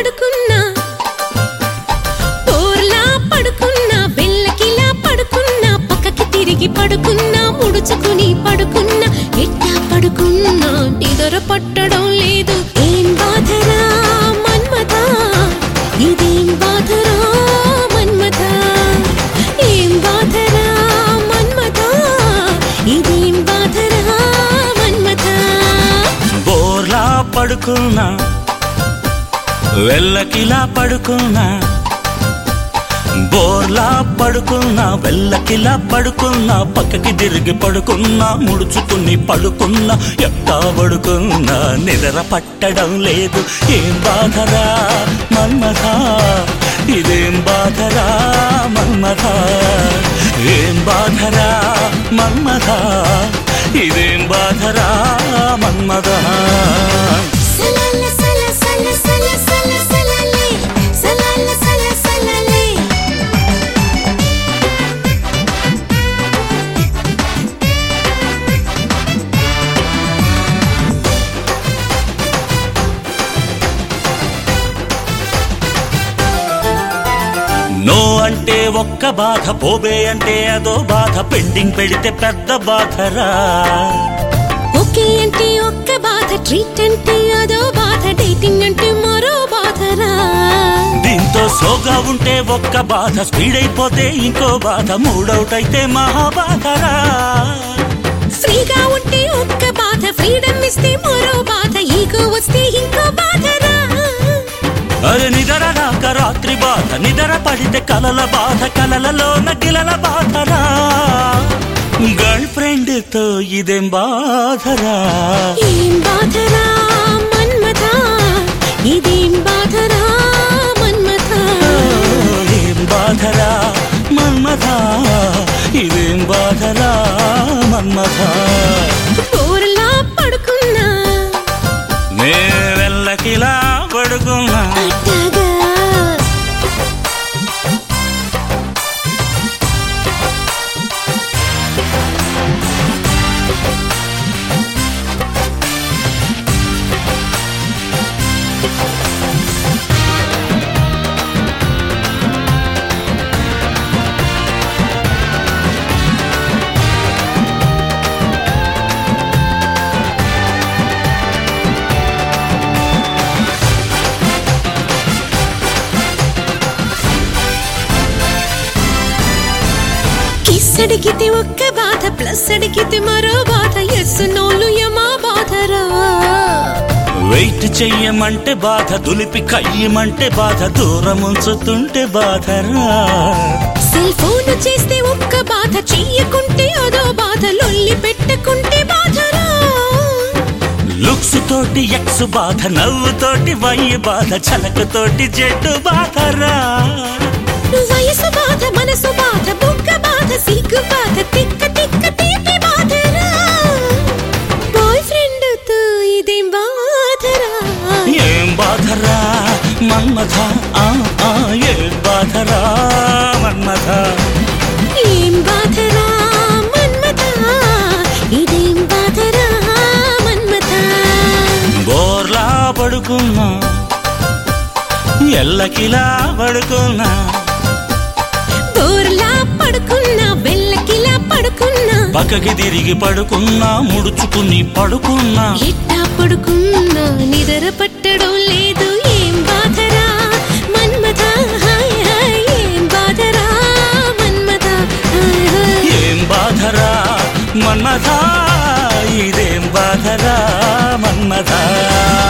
పడుకున్నా బోర్లా పడుకున్నా బెల్లకిలా పడుకున్నా పక్కకి తిరిగి పడుకున్నా ముడుచుకుని పడుకున్నా ఎట్టా పడుకున్నా నిద్ర పట్టడం లేదు ఏం బాధరా మన్మథ ఇదేం బాధరా మన్మథ ఏం బాధరా మన్మథ ఇదేం బాధరా మన్మథ బోర్లా పడుకున్నా వెళ్ళకిలా పడుకున్నా బోర్లా పడుకున్నా వెళ్ళకిలా పడుకున్నా పక్కకి తిరిగి పడుకున్నా ముడుచుకుని పడుకున్నా ఎట్టా పడుకున్నా నిద్ర పట్టడం లేదు ఏం బాధరా మన్మథ ఇదేం బాధరా మన్మథ ఏం బాధరా మన్మథ ఇదేం బాధరా మన్మథ సలల సల సల సల సల సలలే సలల సల సలలే నో అంటే ఒక్క బాధ పోబే అంటే అదో బాధ పెండింగ్ పెడితే పెద్ద బాధరా ఓకే అంటే ఒక్క బాధ ట్రీట్ అంటే అదో బాధ డేటింగ్ అంటే మరో బాధరా దీంతో సోగా ఉంటే ఒక్క బాధ స్పీడ్ అయిపోతే ఇంకో బాధ మూడౌట్ అయితే మహా బాధరా ఫ్రీగా ఉంటే ఒక్క బాధ ఫ్రీడమ్ ఇస్తే మరో బాధ ఈగో వస్తే ఇంకో బాధరా అరే నిదర రాక రాత్రి బాధ నిదర పడితే కలల బాధ కలలలోన గిలల బాధరా గర్ల్ ఫ్రెండ్ తో ఇదేం బాధరా ఏం బాధరా మన్మథ ఇదేం బాధరా మన్మథ ఏం బాధరా మన్మథ ఇదేం బాధరా మన్మథ బోర్లా పడుకున్నా నే వెళ్ళకిలా పడుకున్నా అట్టగా కిస్ అడిగితే ఒక్క బాధ ప్లస్ అడిగితే మరో బాధ ఎస్ నోలు యమా బాధరా వెయిట్ చెయ్యమంటే బాధ దులిపి కయ్యమంటే బాధ దూరం ఉంచుతుంటే బాధరా సెల్ ఫోన్ చేస్తే ఒక్క బాధ చెయ్యకుంటే అదో బాధ లొల్లి పెట్టకుంటే బాధరా లుక్స్ తోటి ఎక్స్ బాధ నవ్వు తోటి వై బాధ చలక తోటి జడ్డు బాధరా వయసు బాధ మనసు బాధ బుగ్గ బాధ సిగ్గు బాధ తిక్క తిక్క తీపి బాధరా బాయ్ ఫ్రెండ్ తో ఇదేం బాధరా ఏం బాధరా మన్మథ ఆ ఆ ఏం బాధరా మన్మథ ఏం బాధరా మన్మథ ఇదేం బాధరా మన్మథ బోర్లా పడుకున్నా ఎల్లకిలా పడుకున్నా బోర్లా పడుకున్నా బెల్లకిలా పడుకున్నా పక్కకి తిరిగి పడుకున్నా ముడుచుకుని పడుకున్నా ఎట్టా పడుకున్నా నిద్ర పట్టడం లేదు ఏం బాధరా మన్మథ హాయ్ హాయ్ ఏం బాధరా మన్మథ హాయ్ హాయ్ ఏం బాధరా మన్మథ ఇదేం బాధరా మన్మథ